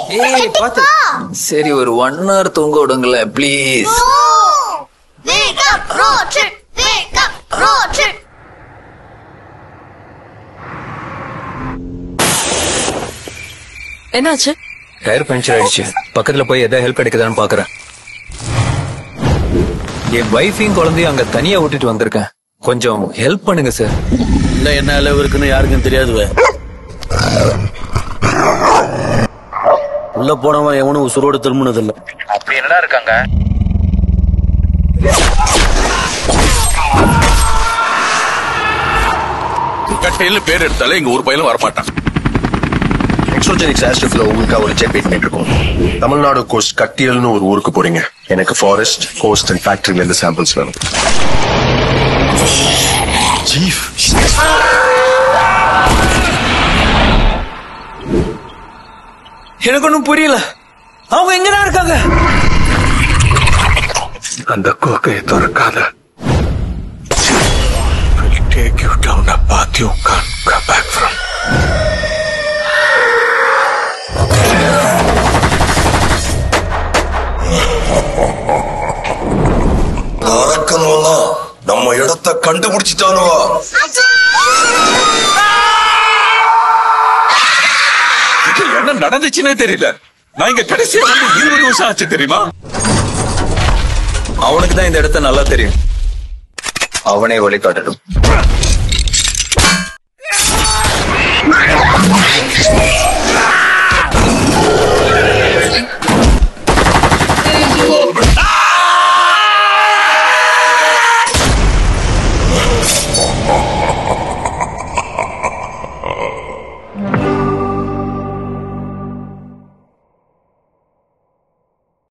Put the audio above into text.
ஏய் பாத்து சரி ஒரு ஒன் ஹவர் தூங்க விடுங்களேன் please Wake up, road trip. Wake up, road trip. என்னாச்சு டயர் பஞ்சர் ஆயிடுச்சு பக்கத்துல போய் எதாவது ஹெல்ப் கிடைக்குதான்னு பாக்குறேன் என் வைஃபையும் குழந்தையும் அங்க தனியா விட்டுட்டு வந்திருக்கேன் கொஞ்சம் ஹெல்ப் பண்ணுங்க சார் இல்ல என்ன அளவு இருக்குன்னு யாருக்கும் தெரியாதுவே உள்ள போனவன் எவனும் உசுரோடு திரும்பினது இல்ல அப்படி என்னடா இருக்காங்க கட்டையில பேர் எடுத்தாலே எங்க ஒரு பையனும் வரமாட்டான் எக்ஸோஜெனிக்ஸ் ஆஸ்ட்ரோஃபில் உங்களுக்காக ஒரு செக் வெயிட் பண்ணிட்டு இருக்கோம் தமிழ்நாடு கோஸ்ட் கட்டியல்னு ஒரு ஊருக்கு போறீங்க எனக்கு ஃபாரஸ்ட் கோஸ்ட் அண்ட் ஃபேக்டரியில இருந்து சாம்பிள்ஸ் வேணும் சீஃப் எனக்கு ஒண்ணும் புரியல அவங்க எங்கதான் இருக்காங்க அந்த கோக்கையை திறக்காத Take you down a path you can't come back from. அரக்கனும் நம்ம இடத்த கண்டுபிடிச்சிட்டானுவா இது என்ன நடந்துச்சுன்னே தெரியல நான் இங்க கடைசியா வந்து இருபது வருஷம் ஆச்சு தெரியுமா அவனுக்கு தான் இந்த இடத்த நல்லா தெரியும் அவனே வழி காட்டட்டும்